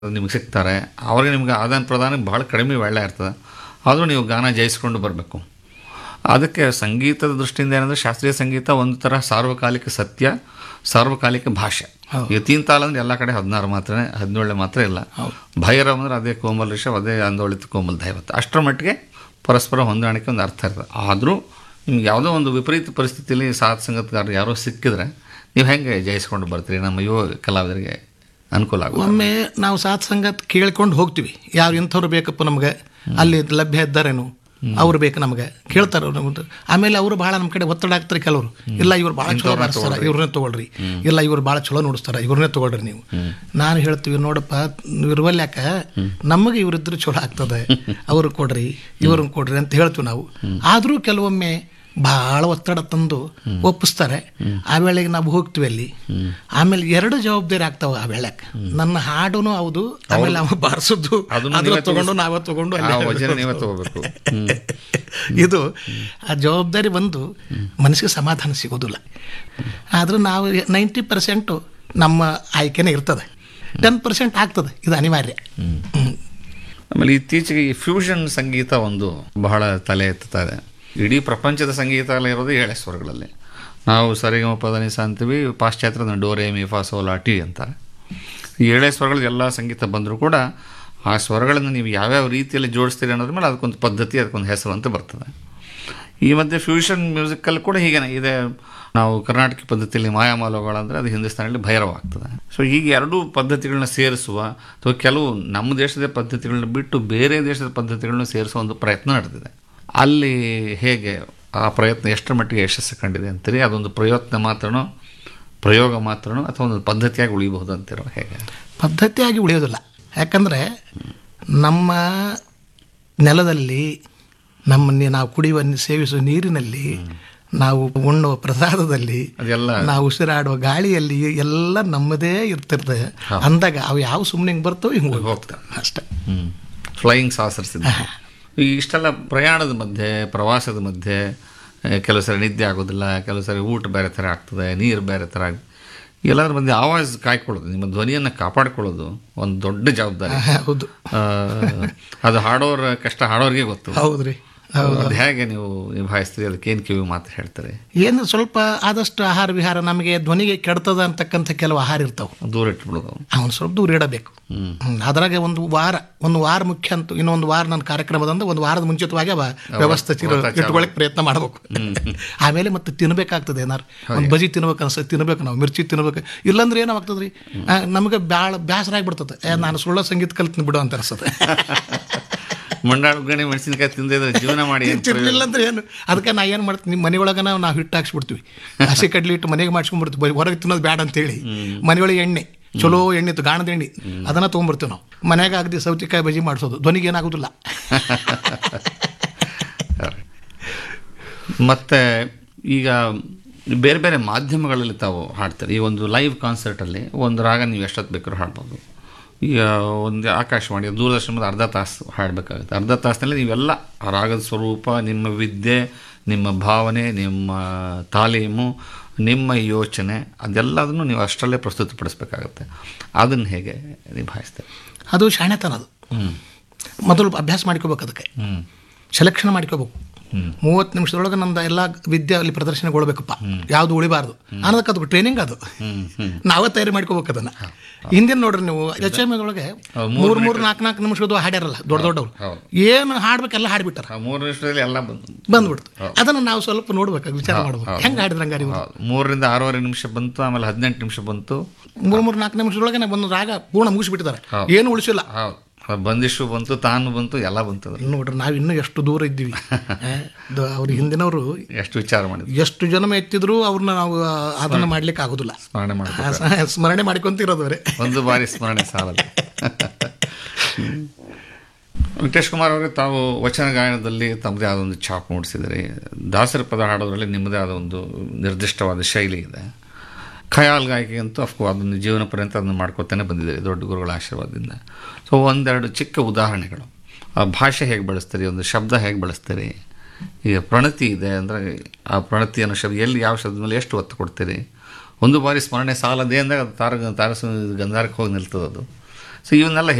ನಿಮ್ಗೆ ಸಿಗ್ತಾರೆ ಅವ್ರಿಗೆ ನಿಮ್ಗೆ ಆದಾನ ಪ್ರದಾನ ಭಾಳ ಕಡಿಮೆ ವೇಳೆ ಇರ್ತದೆ ಆದರೂ ನೀವು ಗಾನ ಜಯಿಸ್ಕೊಂಡು ಬರಬೇಕು ಅದಕ್ಕೆ ಸಂಗೀತದ ದೃಷ್ಟಿಯಿಂದ ಏನಂದರೆ ಶಾಸ್ತ್ರೀಯ ಸಂಗೀತ ಒಂದು ಥರ ಸಾರ್ವಕಾಲಿಕ ಸತ್ಯ ಸಾರ್ವಕಾಲಿಕ ಭಾಷೆ ಯತೀನ್ ತಾಳ ಅಂದ್ರೆ ಎಲ್ಲ ಕಡೆ ಹದಿನಾರು ಮಾತ್ರನೇ ಹದಿನೇಳು ಮಾತ್ರ ಇಲ್ಲ ಭೈರವ್ ಅಂದ್ರೆ ಅದೇ ಕೋಮಲ್ ಋಷಭ್ ಅದೇ ಆಂದೋಳಿತ ಕೋಮಲ್ ದೈವತ್ ಅಷ್ಟರ ಮಟ್ಟಿಗೆ ಪರಸ್ಪರ ಹೊಂದಾಣಿಕೆ ಒಂದು ಅರ್ಥ ಇರ್ತದೆ ಆದರೂ ನಿಮ್ಗೆ ಯಾವುದೋ ಒಂದು ವಿಪರೀತ ಪರಿಸ್ಥಿತಿಯಲ್ಲಿ ಸಾಥ್ ಸಂಗತಗಾರರು ಯಾರೋ ಸಿಕ್ಕಿದ್ರೆ ನೀವು ಹೆಂಗೆ ಜಯಿಸ್ಕೊಂಡು ಬರ್ತೀರಿ ನಮ್ಮ ಯುವ ಕಲಾವಿದರಿಗೆ ಅನುಕೂಲ ಆಗುತ್ತೆ ಒಮ್ಮೆ ನಾವು ಸಾತ್ ಸಂಗತ್ ಕೇಳ್ಕೊಂಡು ಹೋಗ್ತೀವಿ ಯಾರು ಇಂಥವ್ರು ಬೇಕಪ್ಪ ನಮ್ಗೆ ಅಲ್ಲಿ ಲಭ್ಯ ಇದ್ದಾರೇನು ಅವ್ರು ಬೇಕು ನಮಗೆ ಕೇಳ್ತಾರೆ ಅವ್ರು ನಮ್ದು ಆಮೇಲೆ ಅವರು ಭಾಳ ನಮ್ಮ ಕಡೆ ಒತ್ತಡ ಆಗ್ತಾರೆ ಕೆಲವರು ಇಲ್ಲ ಇವ್ರು ಭಾಳ ಚಲೋ ಮಾಡಿಸ್ತಾರೆ ಇವ್ರನ್ನೇ ತೊಗೊಳ್ರಿ ಇಲ್ಲ ಇವ್ರು ಭಾಳ ಚಲೋ ನೋಡಿಸ್ತಾರೆ ಇವ್ರನ್ನೇ ತೊಗೊಳ್ರಿ ನೀವು ನಾನು ಹೇಳ್ತೀವಿ ನೋಡಪ್ಪ ಇರುವಲ್ಲಿ ಯಾಕ ನಮಗೆ ಇವರಿದ್ರು ಚಲೋ ಆಗ್ತದೆ ಅವ್ರಿಗೆ ಕೊಡ್ರಿ ಇವ್ರನ್ನ ಕೊಡ್ರಿ ಅಂತ ಹೇಳ್ತೀವಿ ನಾವು ಆದರೂ ಕೆಲವೊಮ್ಮೆ ಭಾಳ ಒತ್ತಡ ತಂದು ಒಪ್ಪಿಸ್ತಾರೆ ಆ ವೇಳೆಗೆ ನಾವು ಹೋಗ್ತೀವಿ ಅಲ್ಲಿ ಆಮೇಲೆ ಎರಡು ಜವಾಬ್ದಾರಿ ಆಗ್ತಾವ ಆ ವೇಳೆಗೆ ನನ್ನ ಹಾಡುನು ಹೌದು ಆಮೇಲೆ ಅವ ಬಾರಿಸೋದು ಅದನ್ನು ಅದನ್ನ ನೀವೇ ತಗೊಂಡು ನಾವೇ ತಗೊಂಡು ಆ ಅಲ್ಲಿ ವಜನ ನೀವೇ ತಗೋಬೇಕು ಹ್ಮ್. ಇದು ಆ ಜವಾಬ್ದಾರಿ ಬಂದು ಮನಸ್ಸಿಗೆ ಸಮಾಧಾನ ಸಿಗೋದಿಲ್ಲ ಆದರೂ ನಾವು ನೈಂಟಿ ಪರ್ಸೆಂಟು ನಮ್ಮ ಆಯ್ಕೆನೇ ಇರ್ತದೆ ಟೆನ್ ಪರ್ಸೆಂಟ್ ಆಗ್ತದೆ ಇದು ಅನಿವಾರ್ಯ ಹ್ಮ್. ಆಮೇಲೆ ಇತ್ತೀಚೆಗೆ ಈ ಫ್ಯೂಷನ್ ಸಂಗೀತ ಒಂದು ಬಹಳ ತಲೆ ಎತ್ತುತ್ತದೆ ಇಡೀ ಪ್ರಪಂಚದ ಸಂಗೀತ ಎಲ್ಲ ಇರೋದು ಏಳೆ ಸ್ವರಗಳಲ್ಲಿ ನಾವು ಸರಿಗಮ ಪದನಿಸ ಅಂತೀವಿ ಪಾಶ್ಚಾತ್ಯದ ಡೋರೆ ಮಿ ಫಾ ಸೋಲಾ ಟಿ ಅಂತಾರೆ ಈ ಏಳೆ ಸ್ವರಗಳು ಎಲ್ಲ ಸಂಗೀತ ಬಂದರೂ ಕೂಡ ಆ ಸ್ವರಗಳನ್ನು ನೀವು ಯಾವ್ಯಾವ ರೀತಿಯಲ್ಲಿ ಜೋಡಿಸ್ತೀರಿ ಅನ್ನೋದ್ರ ಮೇಲೆ ಅದಕ್ಕೊಂದು ಪದ್ಧತಿ ಅದಕ್ಕೊಂದು ಹೆಸರು ಅಂತ ಬರ್ತದೆ ಈ ಮಧ್ಯೆ ಫ್ಯೂಷನ್ ಮ್ಯೂಸಿಕಲ್ಲಿ ಕೂಡ ಹೀಗೇನೆ ಇದೆ ನಾವು ಕರ್ನಾಟಕ ಪದ್ಧತಿಯಲ್ಲಿ ಮಾಯಾಮಾಲೋಗಳು ಅಂದರೆ ಅದು ಹಿಂದೂಸ್ತಾನಲ್ಲಿ ಭೈರವ ಆಗ್ತದೆ ಸೊ ಹೀಗೆ ಎರಡೂ ಪದ್ಧತಿಗಳನ್ನ ಸೇರಿಸುವ ಅಥವಾ ಕೆಲವು ನಮ್ಮ ದೇಶದ ಪದ್ಧತಿಗಳನ್ನ ಬಿಟ್ಟು ಬೇರೆ ದೇಶದ ಪದ್ಧತಿಗಳನ್ನ ಸೇರಿಸುವ ಒಂದು ಪ್ರಯತ್ನ ನಡೆದಿದೆ ಅಲ್ಲಿ ಹೇಗೆ ಆ ಪ್ರಯತ್ನ ಎಷ್ಟರ ಮಟ್ಟಿಗೆ ಯಶಸ್ಸು ಕಂಡಿದೆ ಅಂತೀರಿ ಅದೊಂದು ಪ್ರಯತ್ನ ಮಾತ್ರನೋ ಪ್ರಯೋಗ ಮಾತ್ರನೋ ಅಥವಾ ಒಂದು ಪದ್ಧತಿಯಾಗಿ ಉಳಿಬಹುದು ಅಂತಿರೋ ಹೇಗೆ ಪದ್ಧತಿಯಾಗಿ ಉಳಿಯೋದಿಲ್ಲ ಯಾಕಂದರೆ ನಮ್ಮ ನೆಲದಲ್ಲಿ ನಮ್ಮನ್ನೇ ನಾವು ಕುಡಿಯುವ ನೀ- ಸೇವಿಸುವ ನೀರಿನಲ್ಲಿ ನಾವು ಉಣ್ಣುವ ಪ್ರಸಾದದಲ್ಲಿ ಅದೆಲ್ಲ ನಾವು ಉಸಿರಾಡುವ ಗಾಳಿಯಲ್ಲಿ ಎಲ್ಲ ನಮ್ಮದೇ ಇರ್ತಿರ್ತದೆ ಅಂದಾಗ ಅವು ಯಾವ ಸುಮ್ಮನೆ ಹಿಂಗೆ ಬರ್ತವೆ ಹಿಂಗೆ ಹೋಗ್ತವೆ ಅಷ್ಟೇ ಫ್ಲೈಯಿಂಗ್ ಸಾಸರ್ಸ್ ಈ ಇಷ್ಟೆಲ್ಲ ಪ್ರಯಾಣದ ಮಧ್ಯೆ ಪ್ರವಾಸದ ಮಧ್ಯೆ ಆ, ಕೆಲವು ಸರಿ ನಿದ್ದೆ ಆಗೋದಿಲ್ಲ ಕೆಲವು ಸರಿ ಊಟ ಬೇರೆ ಥರ ಆಗ್ತದೆ ನೀರು ಬೇರೆ ಥರ ಆಗ್ ಎಲ್ಲದ್ರ ಮಧ್ಯೆ ಆವಾಜ್ ಕಾಯ್ಕೊಳ್ಳೋದು ನಿಮ್ಮ ಧ್ವನಿಯನ್ನು ಕಾಪಾಡ್ಕೊಳ್ಳೋದು ಒಂದು ದೊಡ್ಡ ಜವಾಬ್ದಾರಿ ಹೌದು ಆ, ಅದು ಹಾಡೋರ ಕಷ್ಟ ಹಾಡೋರಿಗೆ ಗೊತ್ತು ಹೌದ್ರಿ ಅದು ಹೇಗೆ ನೀವು ನಿಭಾಯಿಸ್ತೀರಿ ಅದಕ್ಕೆ ಏನು ಕಿವಿ ಮಾತು ಹೇಳ್ತಾರೆ ಏನು ಸ್ವಲ್ಪ ಆದಷ್ಟು ಆಹಾರ ವಿಹಾರ ನಮಗೆ ಧ್ವನಿಗೆ ಕೆಡ್ತದ ಅಂತಕ್ಕಂಥ ಕೆಲವು ಆಹಾರ ಇರ್ತಾವೆ ದೂರ ಇಟ್ಬಿಡೋದು ಅವನು ಸ್ವಲ್ಪ ದೂರ ಇಡಬೇಕು ಹ್ಮ್. ಅದ್ರಾಗೆ ಒಂದು ವಾರ ಒಂದು ವಾರ ಮುಖ್ಯ ಅಂತ ಇನ್ನೊಂದು ವಾರ ನನ್ನ ಕಾರ್ಯಕ್ರಮದಂದು ಒಂದು ವಾರದ ಮುಂಚಿತವಾಗಿ ಅವ ವ್ಯವಸ್ಥೆ ಚಿರ ಇಟ್ಕೊಳಕ್ ಪ್ರಯತ್ನ ಮಾಡಬೇಕು ಆಮೇಲೆ ಮತ್ತೆ ತಿನ್ಬೇಕಾಗ್ತದೆ ಏನಾರು ಒಂದು ಬಜಿ ತಿನ್ಬೇಕು ಅನ್ಸ ತಿನ್ಬೇಕು ನಾವು ಮಿರ್ಚಿ ತಿನ್ಬೇಕು ಇಲ್ಲಾಂದ್ರೆ ಏನಾಗ್ತದೆ ರೀ ನಮಗೆ ಬ್ಯಾಳ ಬೇಸರ ಆಗ್ಬಿಡ್ತದೆ ಏ, ನಾನು ಸುಳ್ಳ ಸಂಗೀತ ಕಲ್ತೀನಿ ಬಿಡು ಅಂತ ಅನ್ಸುತ್ತೆ ಮಂಡಾಳ ಗಣಿ ಮೆಣಸಿನಕಾಯಿ ತಿಂದಿದ್ರೆ ಜೀವನ ಮಾಡಿ ಏನ್ ಪ್ರಯೋಜನ? ತಿರ್ಲಿಲ್ಲ ಅಂದ್ರೆ ಏನು ಅದಕ್ಕೆ ನಾ ಏನು ಮಾಡ್ತೀನಿ ನಿಮ್ಮ ಮನೆಯೊಳಗೆ ನಾವು ನಾವು ಹಿಟ್ಟು ಹಾಕ್ಸ್ಬಿಡ್ತೀವಿ ಹಸಿ ಕಡ್ಲಿ ಇಟ್ಟು ಮನೆಗೆ ಮಾಡ್ಸ್ಕೊಂಡ್ಬಿಡ್ತೀವಿ ಬರೀ ಹೊರಗೆ ತಿನ್ನೋದು ಬೇಡ ಅಂತೇಳಿ ಮನೆಯೊಳಗೆ ಎಣ್ಣೆ ಚಲೋ ಎಣ್ಣೆ ಇತ್ತು ಗಾಣದ ಎಣ್ಣೆ ಅದನ್ನ ತೊಗೊಂಬರ್ತೀವಿ ನಾವು ಮನೆಯಾಗ ಆಗದೆ ಸೌತೆಕಾಯಿ ಬಜಿ ಮಾಡಿಸೋದು ಧ್ವನಿಗೆ ಏನಾಗೋದಿಲ್ಲ ಮತ್ತೆ ಈಗ ಬೇರೆ ಬೇರೆ ಮಾಧ್ಯಮಗಳಲ್ಲಿ ತಾವು ಹಾಡ್ತಾರೆ ಈ ಒಂದು ಲೈವ್ ಕಾನ್ಸರ್ಟಲ್ಲಿ ಒಂದು ರಾಗ ನೀವು ಎಷ್ಟೊತ್ತು ಬೇಕಾದ್ರೂ ಹಾಡ್ಬೋದು ಈಗ ಒಂದು ಆಕಾಶವಾಣಿ ದೂರದರ್ಶನದ ಅರ್ಧ ತಾಸು ಹಾಡಬೇಕಾಗುತ್ತೆ ಅರ್ಧ ತಾಸಿನಲ್ಲಿ ನೀವೆಲ್ಲ ಆ ರಾಗದ ಸ್ವರೂಪ ನಿಮ್ಮ ವಿದ್ಯೆ ನಿಮ್ಮ ಭಾವನೆ ನಿಮ್ಮ ತಾಲೀಮು ನಿಮ್ಮ ಯೋಚನೆ ಅದೆಲ್ಲದನ್ನು ನೀವು ಅಷ್ಟರಲ್ಲೇ ಪ್ರಸ್ತುತಪಡಿಸ್ಬೇಕಾಗತ್ತೆ ಅದನ್ನು ಹೇಗೆ ನಿಭಾಯಿಸ್ತಾರೆ ಅದು ಶಾಣೆತನ ಅದು ಹ್ಞೂ ಮೊದಲು ಅಭ್ಯಾಸ ಮಾಡ್ಕೋಬೇಕು ಅದಕ್ಕೆ ಹ್ಞೂ ಸೆಲೆಕ್ಷನ್ ಮಾಡ್ಕೋಬೇಕು ಹ್ಮ್. ಮೂವತ್ತು ನಿಮಿಷದೊಳಗೆ ನಮ್ದು ಎಲ್ಲ ವಿದ್ಯೆ ಅಲ್ಲಿ ಪ್ರದರ್ಶನಗೊಳ್ಬೇಕಪ್ಪ ಯಾವುದು ಉಳಿಬಾರ್ದು ಅನ್ನೋದಕ್ಕೆ ಅದು ಟ್ರೈನಿಂಗ್ ಅದು ಹ್ಞೂ ಹ್ಞೂ ನಾವೇ ತಯಾರಿ ಮಾಡ್ಕೋಬೇಕು ಅದನ್ನ ಹಿಂದಿನ ನೋಡ್ರಿ ನೀವು ಎಚ್ ಎಮ್ ಒಳಗೆ ಮೂರು ಮೂರು ನಾಲ್ಕು ನಾಲ್ಕು ನಿಮಿಷದ್ದು ಹಾಡ್ಯಾರಲ್ಲ ದೊಡ್ಡ ದೊಡ್ಡವ್ರು ಹೌದು. ಏನು ಹಾಡ್ಬೇಕೆಲ್ಲ ಹಾಡ್ಬಿಟ್ಟಾರ ಆ ಮೂರು ನಿಮಿಷದಲ್ಲಿ ಎಲ್ಲ ಬಂದು ಬಂದ್ಬಿಡ್ತು ಅದನ್ನ ನಾವು ಸ್ವಲ್ಪ ನೋಡ್ಬೇಕು ವಿಚಾರ ಮಾಡ್ಬೇಕು ಹೆಂಗೆ ಹಾಡಿದ್ರ ಹಂಗಾರಿ ಇವ್ರು? ಹೌದು ಮೂರರಿಂದ ಆರೂವರೆ ನಿಮಿಷ ಬಂತು ಆಮೇಲೆ ಹದಿನೆಂಟು ನಿಮಿಷ ಬಂತು ಮೂರು ಮೂರು ನಾಲ್ಕು ನಿಮಿಷದೊಳಗೆ ಒಂದು ರಾಗ ಪೂರ್ಣ ಮುಗಿಸ್ಬಿಟ್ಟಿದ್ದಾರೆ ಏನು ಉಳಿಸಿಲ್ಲ ಹೌದು ಅದು ಬಂದಿಷ್ಟು ಬಂತು ತಾನು ಬಂತು ಎಲ್ಲ ಬಂತು ಅದ್ರಲ್ಲಿ. ನೋಡ್ರಿ ನಾವು ಇನ್ನೂ ಎಷ್ಟು ದೂರ ಇದ್ದೀವಿ ಅವ್ರ ಹಿಂದಿನವರು ಎಷ್ಟು ವಿಚಾರ ಮಾಡಿದ್ವಿ ಎಷ್ಟು ಜನ್ಮ ಎತ್ತಿದ್ರು ಅವ್ರನ್ನ ನಾವು ಆ, ಅದನ್ನ ಮಾಡ್ಲಿಕ್ಕೆ ಆಗೋದಿಲ್ಲ ಸ್ಮರಣೆ ಮಾಡಿ ಆ, ಸ- ಸ್ಮರಣೆ ಮಾಡ್ಕೊಂತಿರೋದವ್ರೆ ಒಂದು ಬಾರಿ ಸ್ಮರಣೆ ಸಾಲದು ವೆಂಕಟೇಶ್ ಕುಮಾರ್ ಅವರೇ ತಾವು ವಚನ ಗಾಯನದಲ್ಲಿ ತಮ್ಮದೇ ಆದ ಒಂದು ಛಾಪ್ ಮೂಡಿಸಿದಿರಿ ದಾಸರ ಪದ ಹಾಡೋದ್ರಲ್ಲಿ ನಿಮ್ಮದೇ ಆದ ಒಂದು ನಿರ್ದಿಷ್ಟವಾದ ಶೈಲಿ ಇದೆ ಖಯಾಲ್ ಗಾಯಕಿ ಅಂತೂ ಅಫ್ಕೋ ಅದನ್ನು ಜೀವನ ಪರ್ಯಂತ ಅದನ್ನು ಮಾಡ್ಕೊತಾನೆ ಬಂದಿದ್ದೀರಿ ದೊಡ್ಡ ಗುರುಗಳ ಆಶೀರ್ವಾದದಿಂದ ಸೊ ಒಂದೆರಡು ಚಿಕ್ಕ ಉದಾಹರಣೆಗಳು ಆ ಭಾಷೆ ಹೇಗೆ ಬಳಸ್ತೀರಿ ಒಂದು ಶಬ್ದ ಹೇಗೆ ಬಳಸ್ತೀರಿ ಈಗ ಪ್ರಣತಿ ಇದೆ ಅಂದರೆ ಆ ಪ್ರಣತಿ ಅನ್ನೋ ಶಬ್ದ ಎಲ್ಲಿ ಯಾವ ಶಬ್ದ ಮೇಲೆ ಎಷ್ಟು ಒತ್ತು ಕೊಡ್ತೀರಿ ಒಂದು ಬಾರಿ ಸ್ಮರಣೆ ಸಾಲದೇ ಅಂದಾಗ ಅದು ತಾರ ತಾರಸ ಗಂಧಾರಕ್ಕೆ ಹೋಗಿ ನಿಲ್ತದೆ ಅದು ಸೊ ಇವನ್ನೆಲ್ಲ